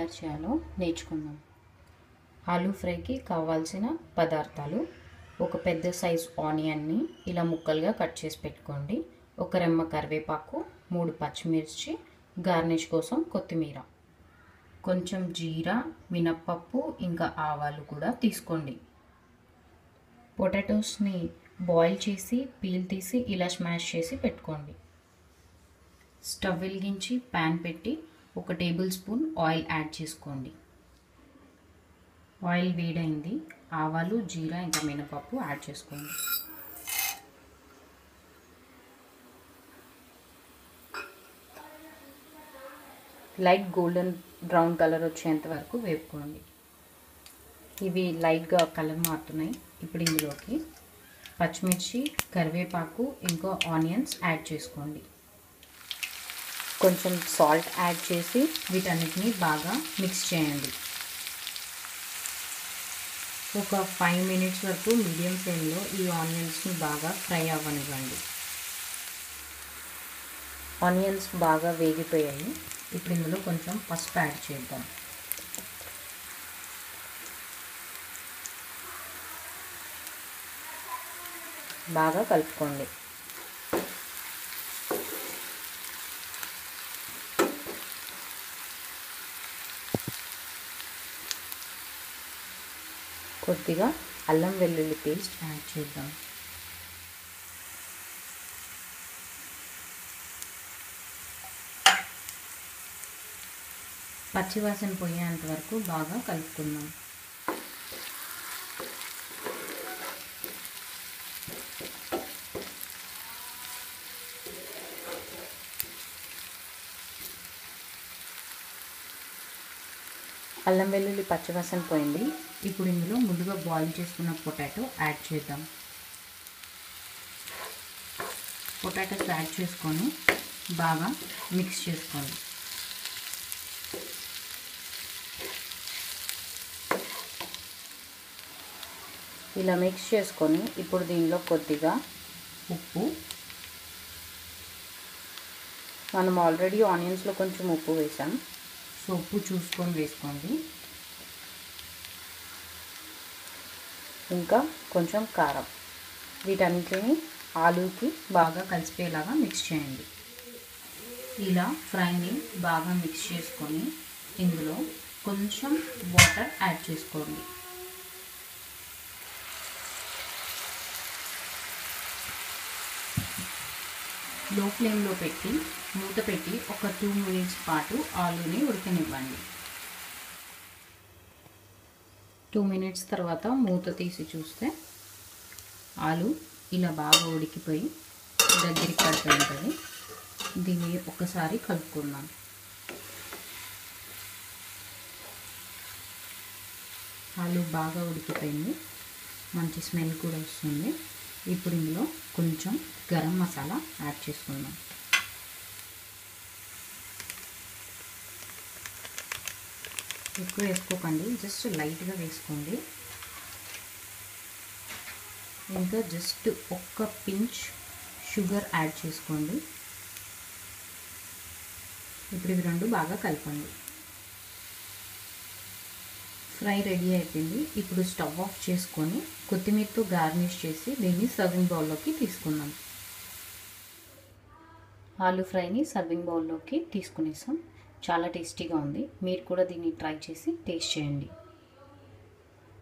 తయారు చేయాలో నేర్చుకుందాం ఆలూ ఫ్రైకి కావాల్సిన పదార్థాలు ఒక పెద్ద సైజ్ ఆనియన్ని ఇలా ముక్కలుగా కట్ చేసి పెట్టుకోండి ఒక రెమ్మ కరివేపాకు మూడు పచ్చిమిర్చి గార్నిష్ కోసం కొత్తిమీర కొంచెం జీరా మినప్పప్పు ఇంకా ఆవాలు కూడా తీసుకోండి పొటాటోస్ని బాయిల్ చేసి పీల్ తీసి ఇలా స్మాష్ చేసి పెట్టుకోండి స్టవ్ వెలిగించి ప్యాన్ పెట్టి ఒక టేబుల్ స్పూన్ ఆయిల్ యాడ్ చేసుకోండి ఆయిల్ వేడైంది ఆవాలు జీరా ఇంకా మినపప్పు యాడ్ చేసుకోండి లైట్ గోల్డెన్ బ్రౌన్ కలర్ వచ్చేంత వరకు వేపుకోండి ఇవి లైట్గా కలర్ మారుతున్నాయి ఇప్పుడు ఇందులోకి పచ్చిమిర్చి కరివేపాకు ఇంకా ఆనియన్స్ యాడ్ చేసుకోండి కొంచెం సాల్ట్ యాడ్ చేసి వీటన్నిటిని బాగా మిక్స్ చేయండి ఒక ఫైవ్ మినిట్స్ వరకు మీడియం ఫ్లేమ్లో ఈ ఆనియన్స్ని బాగా ఫ్రై అవ్వనివ్వండి ఆనియన్స్ బాగా వేగిపోయాయి ఇప్పుడు ఇందులో కొంచెం పసుపు యాడ్ చేద్దాం బాగా కలుపుకోండి కొద్దిగా అల్లం వెల్లుల్లి పేస్ట్ యాడ్ చేద్దాం పచ్చివాసన పోయేంత వరకు బాగా కలుపుకుందాం అల్లం వెల్లుల్లి పచ్చివాసన పోయింది ఇప్పుడు ఇందులో ముందుగా బాయిల్ చేసుకున్న పొటాటో యాడ్ చేద్దాం పొటాటోస్ యాడ్ చేసుకొని బాగా మిక్స్ చేసుకోండి ఇలా మిక్స్ చేసుకొని ఇప్పుడు దీనిలో కొద్దిగా ఉప్పు మనం ఆల్రెడీ ఆనియన్స్లో కొంచెం ఉప్పు వేసాం సో ఉప్పు చూసుకొని వేసుకోండి ఇంకా కొంచెం కారం వీటన్నిటిని ఆలూకి బాగా కలిసిపోయేలాగా మిక్స్ చేయండి ఇలా ఫ్రైని బాగా మిక్స్ చేసుకొని ఇందులో కొంచెం వాటర్ యాడ్ చేసుకోండి లో ఫ్లేమ్లో పెట్టి మూత పెట్టి ఒక టూ మినిట్స్ పాటు ఆలూని ఉడకనివ్వండి టూ మినిట్స్ తర్వాత మూత తీసి చూస్తే ఆలు ఇలా బాగా ఉడికిపోయి దగ్గరికి పడుతూ ఉంటుంది దీన్ని ఒకసారి కలుపుకుందాం ఆలు బాగా ఉడికిపోయింది మంచి స్మెల్ కూడా వస్తుంది ఇప్పుడు ఇందులో కొంచెం గరం మసాలా యాడ్ చేసుకుందాం ఎక్కువ వేసుకోకండి జస్ట్ లైట్గా వేసుకోండి ఇంకా జస్ట్ ఒక్క పించ్ షుగర్ యాడ్ చేసుకోండి ఇప్పుడు ఇవి రెండు బాగా కలపండి ఫ్రై రెడీ అయిపోయింది ఇప్పుడు స్టవ్ ఆఫ్ చేసుకొని కొత్తిమీరతో గార్నిష్ చేసి దీన్ని సర్వింగ్ బౌల్లోకి తీసుకుందాం ఆలూ ఫ్రైని సర్వింగ్ బౌల్లోకి తీసుకునేసాం చాలా టేస్టీగా ఉంది మీరు కూడా దీన్ని ట్రై చేసి టేస్ట్ చేయండి